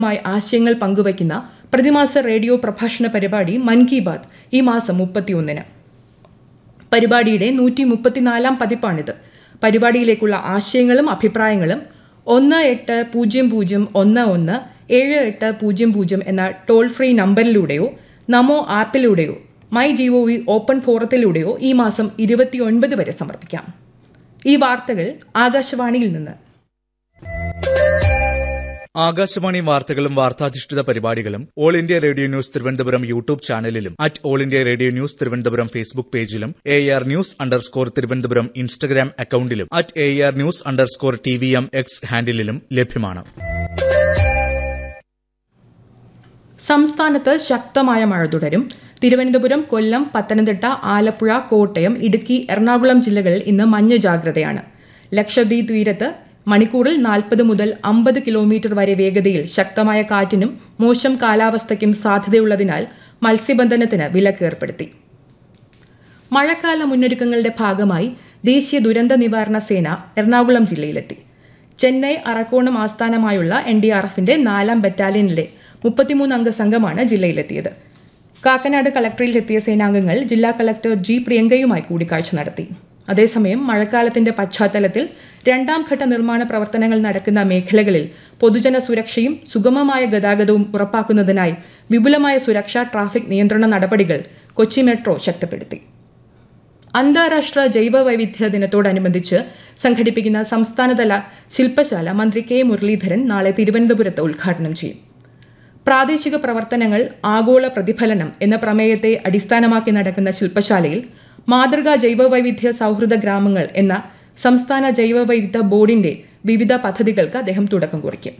മായി ആശയങ്ങൾ പങ്കുവയ്ക്കുന്ന പ്രതിമാസ റേഡിയോ പ്രഭാഷണ പരിപാടി മൻ കി ബാത് ഈ മാസം മുപ്പത്തിയൊന്നിന് പരിപാടിയുടെ നൂറ്റി മുപ്പത്തിനാലാം പതിപ്പാണിത് പരിപാടിയിലേക്കുള്ള ആശയങ്ങളും അഭിപ്രായങ്ങളും ഒന്ന് എട്ട് പൂജ്യം പൂജ്യം ഒന്ന് ഒന്ന് ഏഴ് എട്ട് പൂജ്യം പൂജ്യം എന്ന ടോൾ ഫ്രീ നമ്പറിലൂടെയോ നമോ ആപ്പിലൂടെയോ മൈ ജിഒ വി ഓപ്പൺ ഫോറത്തിലൂടെയോ ഈ മാസം ഇരുപത്തിയൊൻപത് വരെ സമർപ്പിക്കാം ഈ വാർത്തകൾ ആകാശവാണിയിൽ നിന്ന് ആകാശവാണി വാർത്തകളും വാർത്താധിഷ്ഠിത പരിപാടികളും all India radio news Thiruvananthapuram YouTube ചാനലിലും at all India radio news Thiruvananthapuram Facebook പേജിലും A R news underscore Thiruvananthapuram Instagram അക്കൌണ്ടിലും at A R news underscore T V M X ഹാൻഡിലും ലഭ്യമാണ് സംസ്ഥാനത്ത് ശക്തമായ മഴ തുടരും തിരുവനന്തപുരം കൊല്ലം പത്തനംതിട്ട ആലപ്പുഴ കോട്ടയം ഇടുക്കി എറണാകുളം ജില്ലകളിൽ ഇന്ന് മഞ്ഞ ജാഗ്രതയാണ് ലക്ഷദ്വീപ് തീരത്ത് മണിക്കൂറിൽ നാൽപ്പത് മുതൽ അമ്പത് കിലോമീറ്റർ വരെ വേഗതയിൽ ശക്തമായ കാറ്റിനും മോശം കാലാവസ്ഥയ്ക്കും സാധ്യതയുള്ളതിനാൽ മത്സ്യബന്ധനത്തിന് വിലക്ക് ഏർപ്പെടുത്തി മഴക്കാല മുന്നൊരുക്കങ്ങളുടെ ഭാഗമായി ദേശീയ ദുരന്ത നിവാരണ സേന എറണാകുളം ജില്ലയിലെത്തി ചെന്നൈ അറക്കോണം ആസ്ഥാനമായുള്ള എൻ ഡി ആർ എഫിന്റെ നാലാം ബറ്റാലിയനിലെ മുപ്പത്തിമൂന്ന് അംഗ സംഘമാണ് ജില്ലയിലെത്തിയത് കാക്കനാട് കളക്ടറിലെത്തിയ സേനാംഗങ്ങൾ ജില്ലാ കളക്ടർ ജി പ്രിയങ്കയുമായി കൂടിക്കാഴ്ച നടത്തി അതേസമയം മഴക്കാലത്തിന്റെ പശ്ചാത്തലത്തിൽ രണ്ടാം ഘട്ട നിർമ്മാണ പ്രവർത്തനങ്ങൾ നടക്കുന്ന മേഖലകളിൽ പൊതുജന സുരക്ഷയും സുഗമമായ ഗതാഗതവും ഉറപ്പാക്കുന്നതിനായി വിപുലമായ സുരക്ഷാ ട്രാഫിക് നിയന്ത്രണ നടപടികൾ കൊച്ചി മെട്രോ ശക്തിപ്പെടുത്തി അന്താരാഷ്ട്ര ജൈവ വൈവിധ്യ ദിനത്തോടനുബന്ധിച്ച് സംഘടിപ്പിക്കുന്ന സംസ്ഥാനതല ശില്പശാല മന്ത്രി കെ മുരളീധരൻ നാളെ തിരുവനന്തപുരത്ത് ഉദ്ഘാടനം ചെയ്യും പ്രാദേശിക പ്രവർത്തനങ്ങൾ ആഗോള പ്രതിഫലനം എന്ന പ്രമേയത്തെ അടിസ്ഥാനമാക്കി നടക്കുന്ന ശില്പശാലയിൽ മാതൃകാ ജൈവവൈവിധ്യ സൗഹൃദ ഗ്രാമങ്ങൾ എന്ന സംസ്ഥാന ജൈവവൈവിധ്യ ബോർഡിന്റെ വിവിധ പദ്ധതികൾക്ക് അദ്ദേഹം തുടക്കം കുറിക്കും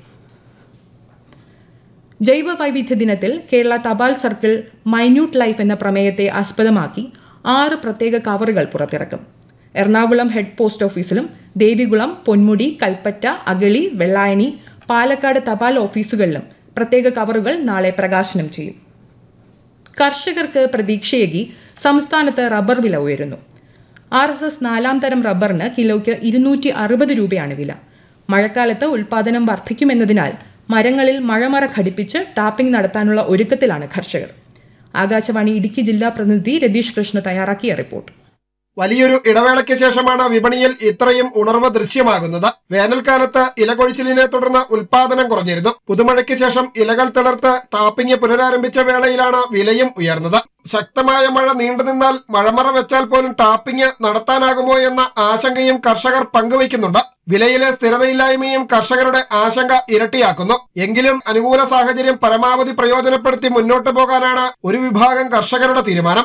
ജൈവ വൈവിധ്യ ദിനത്തിൽ കേരള തപാൽ സർക്കിൾ മൈന്യൂട്ട് ലൈഫ് എന്ന പ്രമേയത്തെ ആസ്പദമാക്കി ആറ് പ്രത്യേക കവറുകൾ പുറത്തിറക്കും എറണാകുളം ഹെഡ് പോസ്റ്റ് ഓഫീസിലും ദേവികുളം പൊന്മുടി കൽപ്പറ്റ അഗളി വെള്ളായണി പാലക്കാട് തപാൽ ഓഫീസുകളിലും പ്രത്യേക കവറുകൾ നാളെ പ്രകാശനം ചെയ്യും കർഷകർക്ക് പ്രതീക്ഷയേകി സംസ്ഥാനത്ത് റബ്ബർ വില ഉയരുന്നു ആർ എസ് എസ് നാലാം തരം റബ്ബറിന് കിലോയ്ക്ക് ഇരുന്നൂറ്റി അറുപത് രൂപയാണ് വില മഴക്കാലത്ത് ഉൽപാദനം വർദ്ധിക്കുമെന്നതിനാൽ മരങ്ങളിൽ മഴമറ ഘടിപ്പിച്ച് ടാപ്പിംഗ് നടത്താനുള്ള ഒരുക്കത്തിലാണ് കർഷകർ ആകാശവാണി ഇടുക്കി ജില്ലാ പ്രതിനിധി രതീഷ് കൃഷ്ണ തയ്യാറാക്കിയ റിപ്പോർട്ട് വലിയൊരു ഇടവേളയ്ക്ക് ശേഷമാണ് വിപണിയിൽ ഇത്രയും ഉണർവ് ദൃശ്യമാകുന്നത് വേനൽക്കാലത്ത് ഇലകൊഴിച്ചിലിനെ തുടർന്ന് ഉൽപാദനം കുറഞ്ഞിരുന്നു പുതുമഴയ്ക്ക് ശേഷം ഇലകൾ തിളർത്ത് ടാപ്പിംഗ് പുനരാരംഭിച്ച വേളയിലാണ് വിലയും ഉയർന്നത് ശക്തമായ മഴ നീണ്ടുനിന്നാൽ മഴമറ വെച്ചാൽ പോലും ടാപ്പിംഗ് നടത്താനാകുമോ എന്ന ആശങ്കയും കർഷകർ പങ്കുവയ്ക്കുന്നുണ്ട് വിലയിലെ സ്ഥിരതയില്ലായ്മയും കർഷകരുടെ ആശങ്ക ഇരട്ടിയാക്കുന്നു എങ്കിലും അനുകൂല സാഹചര്യം പരമാവധി പ്രയോജനപ്പെടുത്തി മുന്നോട്ടു പോകാനാണ് ഒരു വിഭാഗം കർഷകരുടെ തീരുമാനം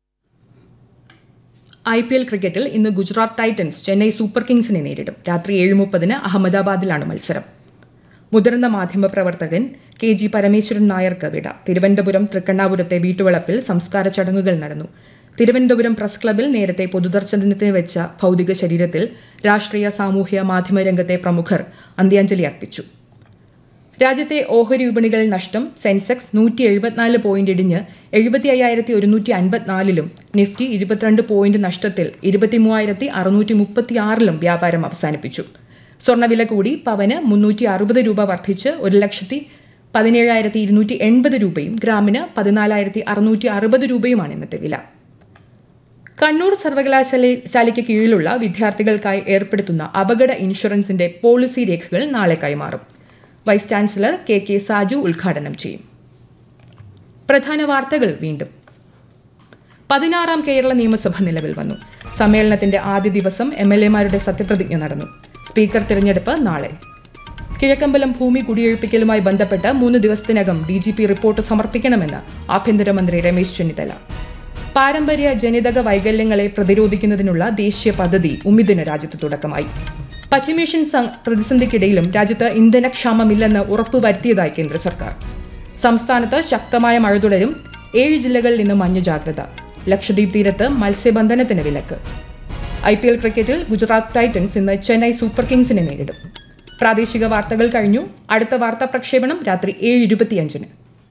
ഐ പി എൽ ക്രിക്കറ്റിൽ ഇന്ന് ഗുജറാത്ത് ടൈറ്റൻസ് ചെന്നൈ സൂപ്പർ കിങ്സിനെ നേരിടും രാത്രി ഏഴ് മുപ്പതിന് അഹമ്മദാബാദിലാണ് മത്സരം മുതിർന്ന മാധ്യമപ്രവർത്തകൻ കെ ജി പരമേശ്വരൻ നായർക്ക് വിട തിരുവനന്തപുരം തൃക്കണ്ണാപുരത്തെ വീട്ടുവളപ്പിൽ സംസ്കാര ചടങ്ങുകൾ നടന്നു തിരുവനന്തപുരം പ്രസ് ക്ലബിൽ നേരത്തെ പൊതുദർശനത്തിന് വെച്ച ഭൗതിക ശരീരത്തിൽ രാഷ്ട്രീയ സാമൂഹ്യ മാധ്യമ രംഗത്തെ പ്രമുഖർ അന്ത്യാഞ്ജലി അർപ്പിച്ചു രാജ്യത്തെ ഓഹരി വിപണികളിൽ നഷ്ടം സെൻസെക്സ് നൂറ്റി എഴുപത്തിനാല് പോയിന്റ് ഇടിഞ്ഞ് എഴുപത്തി അയ്യായിരത്തി ഒരുന്നൂറ്റി അൻപത്തിനാലിലും നിഫ്റ്റി ഇരുപത്തിരണ്ട് പോയിന്റ് നഷ്ടത്തിൽ ഇരുപത്തിമൂവായിരത്തി അറുന്നൂറ്റി മുപ്പത്തിയാറിലും വ്യാപാരം അവസാനിപ്പിച്ചു സ്വർണ്ണവില കൂടി പവന് മുന്നൂറ്റി അറുപത് രൂപ വർദ്ധിച്ച് ഒരു ലക്ഷത്തി പതിനേഴായിരത്തി ഇരുന്നൂറ്റി എൺപത് രൂപയും ഗ്രാമിന് പതിനാലായിരത്തി അറുന്നൂറ്റി അറുപത് രൂപയുമാണ് ഇന്നത്തെ വില കണ്ണൂർ സർവകലാശാലയ്ക്ക് കീഴിലുള്ള വിദ്യാർത്ഥികൾക്കായി ഏർപ്പെടുത്തുന്ന അപകട ഇൻഷുറൻസിന്റെ പോളിസി രേഖകൾ നാളെ കൈമാറും vice chancellor K K Saju ഉദ്ഘാടനം ചെയ്യും പ്രധാന വാർത്തകൾ വീണ്ടും പതിനാറാം കേരള നിയമസഭ നിലവിൽ വന്നു സമ്മേളനത്തിന്റെ ആദ്യ ദിവസം എം എൽ എമാരുടെ സത്യപ്രതിജ്ഞ നടന്നു സ്പീക്കർ തിരഞ്ഞെടുപ്പ് നാളെ കിഴക്കമ്പലം ഭൂമി കുടിയൊഴിപ്പിക്കലുമായി ബന്ധപ്പെട്ട് മൂന്ന് ദിവസത്തിനകം ഡി ജി പി റിപ്പോർട്ട് സമർപ്പിക്കണമെന്ന് ആഭ്യന്തരമന്ത്രി രമേശ് ചെന്നിത്തല പാരമ്പര്യ ജനിതക വൈകല്യങ്ങളെ പ്രതിരോധിക്കുന്നതിനുള്ള ദേശീയ പദ്ധതി ഉമ്മിദിന് രാജ്യത്ത് തുടക്കമായി പശ്ചിമേഷ്യൻ പ്രതിസന്ധിക്കിടയിലും രാജ്യത്ത് ഇന്ധനക്ഷാമമില്ലെന്ന് ഉറപ്പുവരുത്തിയതായി കേന്ദ്ര സർക്കാർ സംസ്ഥാനത്ത് ശക്തമായ മഴ തുടരും ഏഴ് ജില്ലകളിൽ ഇന്ന് മഞ്ഞ ജാഗ്രത ലക്ഷദ്വീപ് തീരത്ത് മത്സ്യബന്ധനത്തിന് വിലക്ക് ഐ പി എൽ ക്രിക്കറ്റിൽ ഗുജറാത്ത് ടൈറ്റൻസ് ഇന്ന് ചെന്നൈ സൂപ്പർ കിങ്സിനെ നേരിടും പ്രാദേശിക വാർത്തകൾ കഴിഞ്ഞു അടുത്ത വാർത്താ പ്രക്ഷേപണം രാത്രി ഏഴ് ഇരുപത്തിയഞ്ചിന്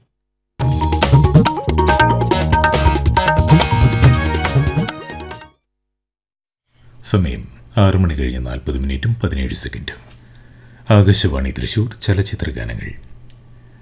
സമയം ആറു മണി കഴിഞ്ഞ് നാൽപ്പത് മിനിറ്റും പതിനേഴ് സെക്കൻഡും ആകാശവാണി തൃശൂർ ചലച്ചിത്ര ഗാനങ്ങൾ